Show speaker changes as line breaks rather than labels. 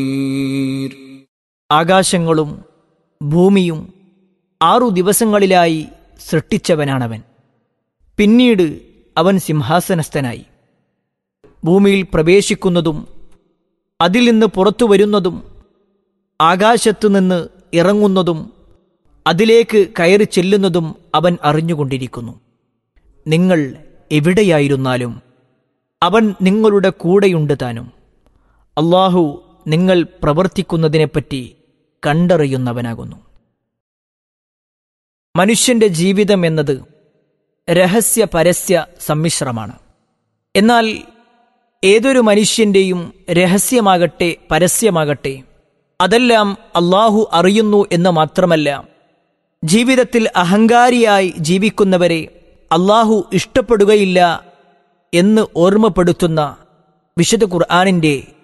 ആകാശങ്ങളും ഭൂമിയും ആറു ദിവസങ്ങളിലായി സൃഷ്ടിച്ചവനാണവൻ പിന്നീട് അവൻ സിംഹാസനസ്ഥനായി ഭൂമിയിൽ പ്രവേശിക്കുന്നതും അതിൽ നിന്ന് പുറത്തു വരുന്നതും ആകാശത്തു നിന്ന് ഇറങ്ങുന്നതും അതിലേക്ക് കയറി ചെല്ലുന്നതും അവൻ അറിഞ്ഞുകൊണ്ടിരിക്കുന്നു നിങ്ങൾ എവിടെയായിരുന്നാലും അവൻ നിങ്ങളുടെ കൂടെയുണ്ട് താനും അള്ളാഹു നിങ്ങൾ പ്രവർത്തിക്കുന്നതിനെപ്പറ്റി കണ്ടറിയുന്നവനാകുന്നു മനുഷ്യന്റെ ജീവിതം എന്നത് രഹസ്യ പരസ്യ സമ്മിശ്രമാണ് എന്നാൽ ഏതൊരു മനുഷ്യന്റെയും രഹസ്യമാകട്ടെ പരസ്യമാകട്ടെ അതെല്ലാം അള്ളാഹു അറിയുന്നു എന്ന് മാത്രമല്ല ജീവിതത്തിൽ അഹങ്കാരിയായി ജീവിക്കുന്നവരെ അള്ളാഹു ഇഷ്ടപ്പെടുകയില്ല എന്ന് ഓർമ്മപ്പെടുത്തുന്ന വിശുദ്ധ ഖുർആാനിൻ്റെ